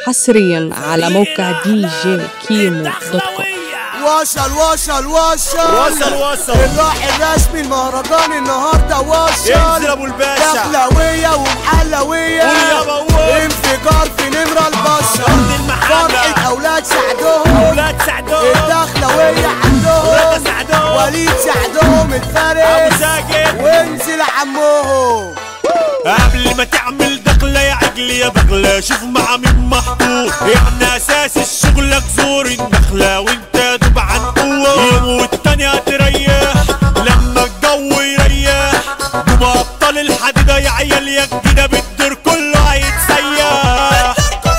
حصريا على موقع دي جي كيمو دوت كوم وصل وصل وصل وصل وصل الراح الرسمي المهرجان النهارده وصل انزل ابو الباشا دخلوية ومحلوية قول يا بواب. انفجار في نمرة البصر أرض المحلة. فرحة أولاد سعدهم اولاد سعدون الدخلوية ولاد عندهم سعدون وليد سعدهم ابو الفارس ساجد وانزل عمهم قبل ما تعمل دخلة يا عجل يا بغلة شوف مع مين محطوط احنا اساس الشغل زور النخلة وانت يا دوب عن قوة يوم والتانية هتريح لما الجو يريح دوب ابطال الحديدة يا عيال يا جديدة بالدور كله هيتسيح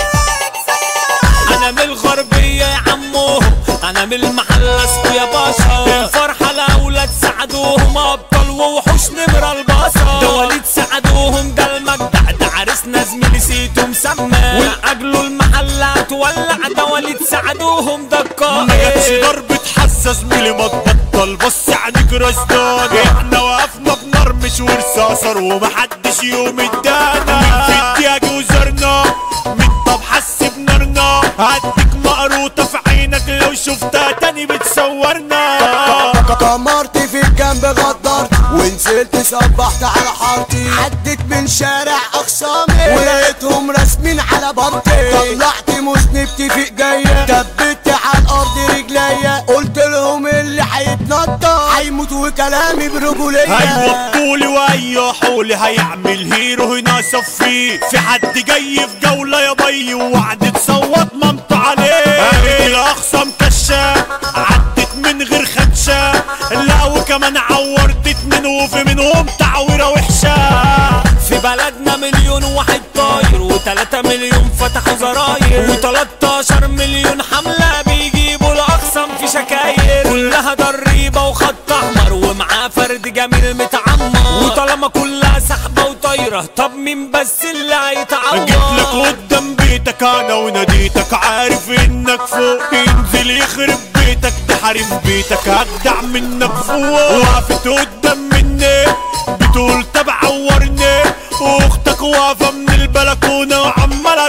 انا من الغربية يا عموهم انا من المحلة اسمه يا باشا الفرحة لاولاد سعدوهم ابطال ووحوش نمرة البصر ده وليد سعدوهم ده المجدع ده عريسنا زميلي سيتو مسمى واجله المحلة هتولع ده وليد سعدوهم ده ما جاتش القائد ضربة حاسة زميلي ما تبطل بص عينيك رصدان احنا وقفنا بنرمش ورصاصر ومحدش يوم ادانا من في الدياج وزرنا من طب حس بنارنا هديك مقروطة في عينك لو شفتها تاني بتصورنا كمرت في الجنب غدرت ونزلت صبحت على حارتي عدت من شارع اخصامي ولقيتهم راسمين على بطي طلعت مذنبتي في ايديا دبت على الارض رجليا قلت لهم اللي هيتنطط هيموت وكلامي برجوليه هيوطولي وهيحولي هيعمل هيرو هنا صفيه في حد جاي في جولة يا بي ووعد تصوت مامته عليه الأقصى مكشة عدت من غير خدشة لا وكمان عورت اتنين وفي منهم تعويرة وحشة في بلدنا مليون واحد طاير وتلاتة مليون فتحوا زراير وتلاتاشر مليون حملة بيجيبوا الأقسم في شكاير كلها ضريبة وخط أحمر ومعاه فرد جميل متعمر وطالما كلها سحبة وطايرة طب مين بس اللي هيتعور جيت لك قدام بيتك انا وناديتك عارف انك فوق ينزل يخرب بيتك تحرم بيتك هجدع منك فوق وقفت قدام مني بتقول طب عورني واختك واقفه من البلكونه وعماله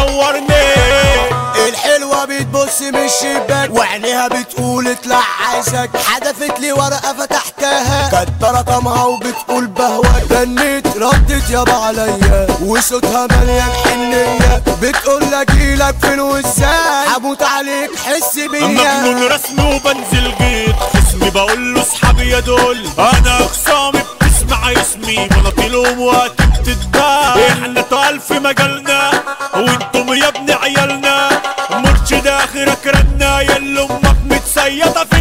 بتصورني الحلوة بتبص من الشباك وعينيها بتقول اطلع عايزك حدفت لي ورقة فتحتها كانت رقمها وبتقول بهواك بنيت ردت يابا عليا وصوتها مليان حنية بتقول اجيلك فين وازاي هموت عليك حس بيا مجنون رسمي وبنزل جيت خصمي بقول له اصحابي يا دول انا اخصامي بتسمع اسمي مناطيلهم وقت بتتباع احنا طال في مجالنا وانتم يا ابن عيالنا مرشد اخرك رنا يا اللي امك متسيطه في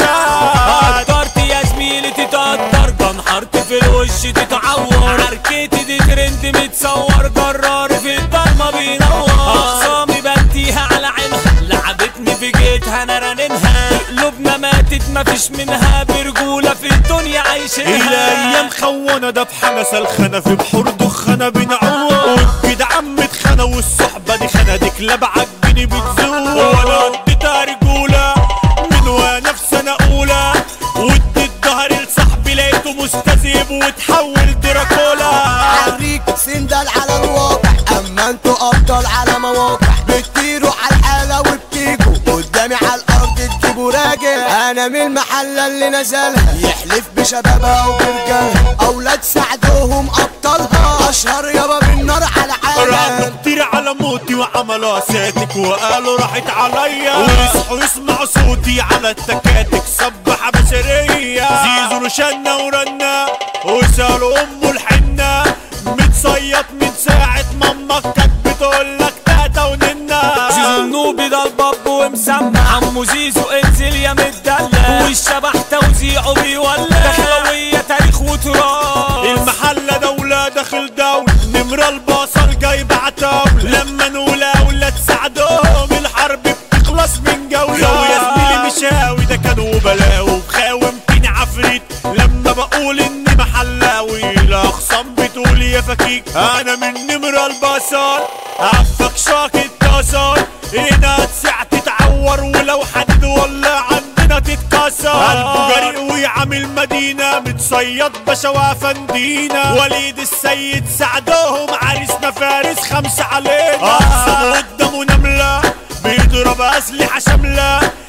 الارشاد قدرت يا زميلي تتقدر بنحرت في الوش تتعور عركتي دي ترند متصور جرار في الضلمه بينور اخصامي بديها على عينها لعبتني في جيتها انا رننها قلوبنا ماتت مفيش منها برجوله في الدنيا عايشينها الايام خونه ده بحنا سلخانه في بحور دخانه بنعور وكده عم اتخانه والصحبه دي خانه دي كلاب عالجني بتزور وانا اديتها رجوله من وانا في سنه اولى واديت ظهري لصاحبي لقيته مستذيب وتحول دراكولا حريك سندل على الواقع اما انتوا ابطال على مواقع بتطيروا على الحالة وبتيجوا قدامي على الارض تجيبوا راجع انا من المحلة اللي نزلها يحلف بشبابها وبرجالها اولاد سعدوهم ابطالها اشهر يابا بالنار على راحوا عالم كتير على موتي وعملوا ساتك وقالوا راحت عليا ويصحوا يسمعوا صوتي على التكاتك سبحة بشرية زيزو رشنا ورنا وسألوا أمه الحنة متصيط من ساعة ماما كانت بتقولك تاتا وننا زيزو النوبي ده الباب ومسمع عمو زيزو انزل يا مدلع والشبح توزيعه بيولع دخلوية تاريخ وتراث المحلة دولة داخل دولة نمرة البصل جايبة عتاولة لما نقول أولاد سعدهم الحرب بتخلص من جولة لو يا زميلي مشاوي ده كانوا بلاوي بخاومتني عفريت لما بقول إني محلاوي الأخصام بتقول يا فكيك أنا من نمرة البصل عفك شاكت تصل هنا تسع تتعور ولو حد ولا عندنا تتكسر قلبه جريء ويعمل مدينة متصيد باشا وافندينا وليد السيد سعدهم عريسنا فارس خمسة علينا أقسم قدامنا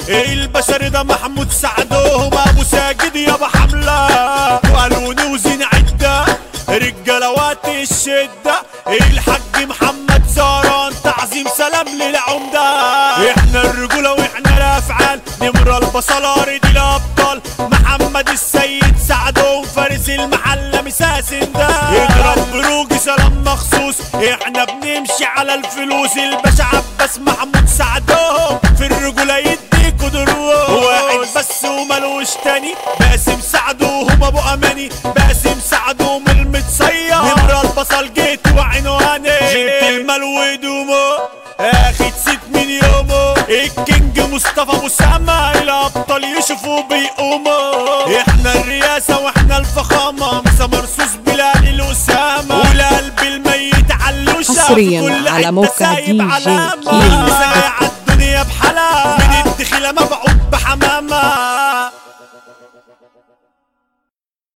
البشر ده محمود سعدهم ابو ساجد يابا حمله وقالوني وزين عده رجاله وقت الشده الحاج محمد زهران تعظيم سلام للعمده احنا الرجوله واحنا الافعال نمر البصله ارض الابطال محمد السيد سعدهم فارس المحله مساسن ده اضرب بروج سلام مخصوص احنا بنمشي على الفلوس الباشا عباس محمود سعدهم في الرجوله يديكوا دروس واحد بس وملوش تاني باسم سعدهم ابو اماني باسم سعدهم المتصير نمر البصل جيت وعنواني جبت المال ودومه اخد ست من يومه الكينج مصطفى ابو سما الابطال يشوفوا بيقوموا احنا الرئاسه واحنا الفخامه مسا مرصوص بلال الاسامه والقلب الميت علوشه حصرياً في كل على حتة موقع سايب دي جي علامة. كيمو. مسا الدنيا بحالها من الدخيله مبعوث بحمامه